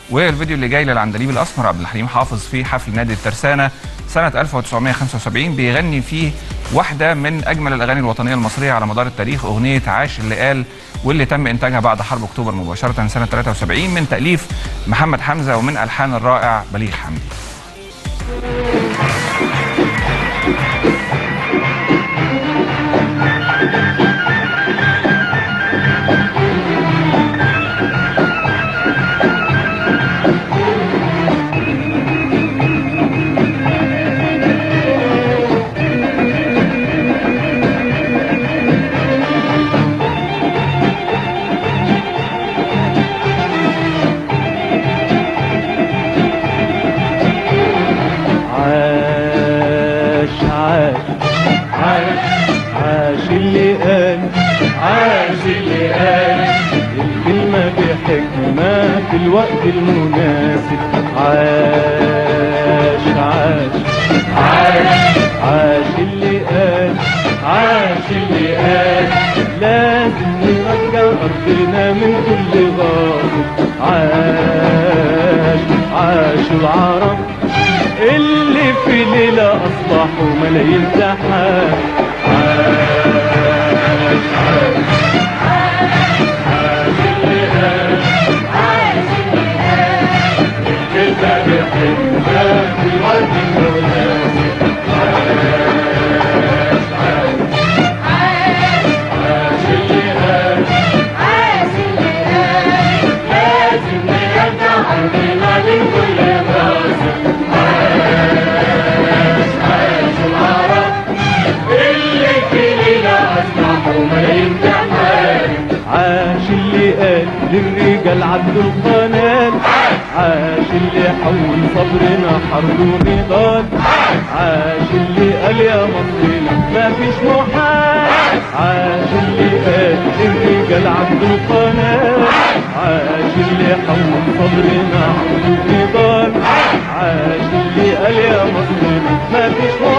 والفيديو اللي جاي للعندليب الاسمر عبد الحليم حافظ في حفل نادي الترسانه سنه 1975 بيغني فيه واحده من اجمل الاغاني الوطنيه المصريه على مدار التاريخ اغنيه عاش اللي قال واللي تم انتاجها بعد حرب اكتوبر مباشره سنه 73 من تاليف محمد حمزه ومن الحان الرائع بليغ حمدي عاش عاش عاش عاش اللي قال عاش اللي قال الكلمة بحكمة في الوقت المناسب عاش عاش عاش عاش اللي قال عاش اللي قال لازم نرجع أرضنا من كل غاصب عاش عاش العرب اللي في ليلة أصبحوا ملايين سحاب عاش عاش عاش اللي قال عاش اللي قال الكلمة بحكمة في الوقت المناسب عاش عاش عاش اللي قال لازم نرجع أرضنا من كل غاصب عاش عاش العرب اللي في ليلة أصبحوا ملايين تحارب عاش اللي قال للرجال عبد القنال عاش اللي حول صبرنا حرب ونضال عاش اللي قال يا مصرنا ما فيش محال عاش اللي قال للرجال عبد القنال عاش اللي حول صبرنا حرب ونضال عاش اللي قال يا مصرنا ما فيش محال